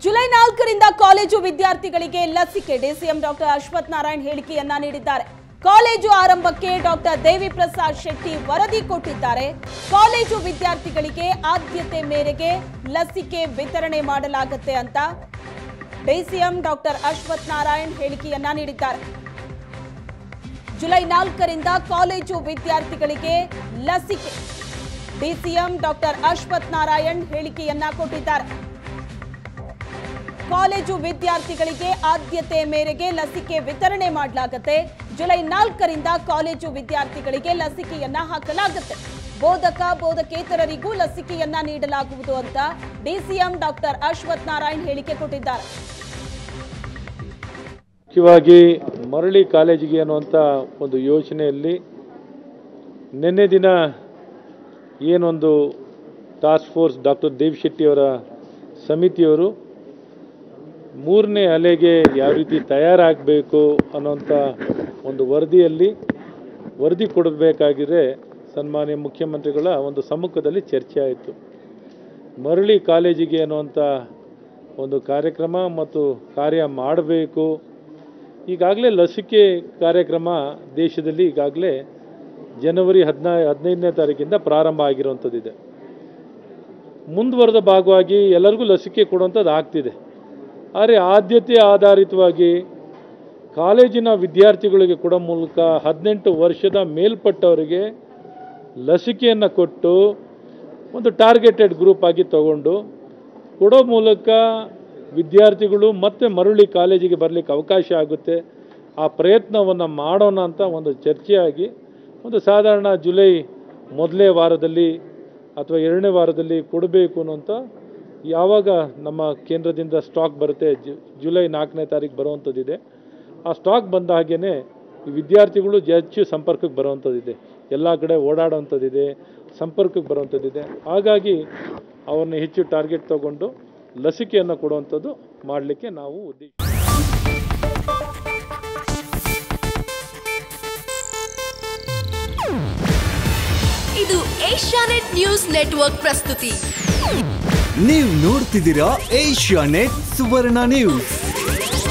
July ನಾಲ್ಕರಿಂದ college ವಿದ್ಯಾರ್ಥಿಗಳಿಗೆ ಲಸಿಕೆ ಡಿಸಿಎಂ ಡಾಕ್ಟರ್ ಅಶ್ವಥ್ ನಾರಾಯಣ್ ಹೇಳಿಕೆಯನ್ನ ನೀಡಿದ್ದಾರೆ ಕಾಲೇಜು ಆರಂಭಕ್ಕೆ ಡಾಕ್ಟರ್ ದೇವಿ ಪ್ರಸಾದ್ ಶೆಟ್ಟಿ ವರದಿ ಕೊಟ್ಟಿದ್ದಾರೆ ಕಾಲೇಜು ವಿದ್ಯಾರ್ಥಿಗಳಿಗೆ ಆದ್ಯತೆ ಮೇರೆಗೆ ಲಸಿಕೆ ವಿತರಣೆ ಮಾಡಲಾಗುತ್ತೆ ಅಂತ ಡಿಸಿಎಂ ಡಾಕ್ಟರ್ ಅಶ್ವಥ್ ನಾರಾಯಣ್ ಹೇಳಿಕೆಯನ್ನ ನೀಡಿದ್ದಾರೆ ಜುಲೈ ನಾಲ್ಕರಿಂದ ಕಾಲೇಜು ವಿದ್ಯಾರ್ಥಿಗಳಿಗೆ ಲಸಿಕೆ ಡಿಸಿಎಂ ಡಾಕ್ಟರ್ ಅಶ್ವಥ್ ನಾರಾಯಣ್ ಹೇಳಿಕೆಯನ್ನ ಕೊಟ್ಟಿದ್ದಾರೆ ಕಾಲೇಜು ವಿದ್ಯಾರ್ಥಿಗಳಿಗೆ ಆದ್ಯತೆ ಮೇರೆಗೆ ಲಸಿಕೆ ವಿತರಣೆ ಮಾಡಲಾಗುತ್ತೆ ಜುಲೈ ನಾಲ್ಕರಿಂದ ಕಾಲೇಜು ವಿದ್ಯಾರ್ಥಿಗಳಿಗೆ ಲಸಿಕೆಯನ್ನ ಹಾಕಲಾಗುತ್ತೆ ಬೋಧಕ ಬೋಧಕೇತರರಿಗೂ ಲಸಿಕೆಯನ್ನ ನೀಡಲಾಗುವುದು ಅಂತ ಡಿಸಿಎಂ ಡಾಕ್ಟರ್ ಅಶ್ವಥ್ ನಾರಾಯಣ್ ಹೇಳಿಕೆ ಕೊಟ್ಟಿದ್ದಾರೆ ಮುಖ್ಯವಾಗಿ ಮರಳಿ ಕಾಲೇಜಿಗೆ ಅನ್ನುವಂಥ ಒಂದು ಯೋಚನೆಯಲ್ಲಿ ನಿನ್ನೆ ದಿನ ಏನೊಂದು ಟಾಸ್ಕ್ ಫೋರ್ಸ್ ಡಾಕ್ಟರ್ ದೇವ್ ಶೆಟ್ಟಿಯವರ ಸಮಿತಿಯವರು ಮೂರನೇ ಅಲೆಗೆ ಯಾವ ರೀತಿ ತಯಾರಾಗಬೇಕು ಅನ್ನೋಂಥ ಒಂದು ವರದಿಯಲ್ಲಿ ವರದಿ ಕೊಡಬೇಕಾಗಿದ್ರೆ ಸನ್ಮಾನ್ಯ ಮುಖ್ಯಮಂತ್ರಿಗಳ ಒಂದು ಸಮ್ಮುಖದಲ್ಲಿ ಚರ್ಚೆ ಆಯಿತು ಮರಳಿ ಕಾಲೇಜಿಗೆ ಅನ್ನುವಂಥ ಒಂದು ಕಾರ್ಯಕ್ರಮ ಮತ್ತು ಕಾರ್ಯ ಮಾಡಬೇಕು ಈಗಾಗಲೇ ಲಸಿಕೆ ಕಾರ್ಯಕ್ರಮ ದೇಶದಲ್ಲಿ ಈಗಾಗಲೇ ಜನವರಿ ಹದಿನಾ ಹದಿನೈದನೇ ತಾರೀಕಿಂದ ಪ್ರಾರಂಭ ಆಗಿರುವಂಥದ್ದಿದೆ ಮುಂದುವರೆದ ಭಾಗವಾಗಿ ಎಲ್ಲರಿಗೂ ಲಸಿಕೆ ಕೊಡುವಂಥದ್ದು ಆಗ್ತಿದೆ ಆದರೆ ಆದ್ಯತೆ ಆಧಾರಿತವಾಗಿ ಕಾಲೇಜಿನ ವಿದ್ಯಾರ್ಥಿಗಳಿಗೆ ಕೊಡೋ ಮೂಲಕ ಹದಿನೆಂಟು ವರ್ಷದ ಮೇಲ್ಪಟ್ಟವರಿಗೆ ಲಸಿಕೆಯನ್ನು ಕೊಟ್ಟು ಒಂದು ಟಾರ್ಗೆಟೆಡ್ ಗ್ರೂಪ್ ಆಗಿ ತಗೊಂಡು ಕೊಡೋ ಮೂಲಕ ವಿದ್ಯಾರ್ಥಿಗಳು ಮತ್ತೆ ಮರಳಿ ಕಾಲೇಜಿಗೆ ಬರಲಿಕ್ಕೆ ಅವಕಾಶ ಆಗುತ್ತೆ ಆ ಪ್ರಯತ್ನವನ್ನು ಮಾಡೋಣ ಅಂತ ಒಂದು ಚರ್ಚೆಯಾಗಿ ಒಂದು ಸಾಧಾರಣ ಜುಲೈ ಮೊದಲನೇ ವಾರದಲ್ಲಿ ಅಥವಾ ಎರಡನೇ ವಾರದಲ್ಲಿ ಕೊಡಬೇಕು ಅನ್ನೋಂಥ ಯಾವಾಗ ನಮ್ಮ ಕೇಂದ್ರದಿಂದ ಸ್ಟಾಕ್ ಬರುತ್ತೆ ಜು ಜುಲೈ ನಾಲ್ಕನೇ ತಾರೀಕು ಬರುವಂಥದ್ದಿದೆ ಆ ಸ್ಟಾಕ್ ಬಂದ ಹಾಗೇ ಈ ವಿದ್ಯಾರ್ಥಿಗಳು ಹೆಚ್ಚು ಸಂಪರ್ಕಕ್ಕೆ ಬರುವಂಥದ್ದಿದೆ ಎಲ್ಲ ಕಡೆ ಓಡಾಡೋವಂಥದ್ದಿದೆ ಸಂಪರ್ಕಕ್ಕೆ ಬರುವಂಥದ್ದಿದೆ ಹಾಗಾಗಿ ಅವ್ರನ್ನ ಹೆಚ್ಚು ಟಾರ್ಗೆಟ್ ತಗೊಂಡು ಲಸಿಕೆಯನ್ನು ಕೊಡುವಂಥದ್ದು ಮಾಡಲಿಕ್ಕೆ ನಾವು ಉದ್ದೇಶ ಇದು ಏಷ್ಯಾನೆಟ್ ನ್ಯೂಸ್ ನೆಟ್ವರ್ಕ್ ಪ್ರಸ್ತುತಿ ನೀವು ನೋಡ್ತಿದ್ದೀರಾ ಏಷ್ಯಾ ನೆಟ್ ಸುವರ್ಣ ನ್ಯೂಸ್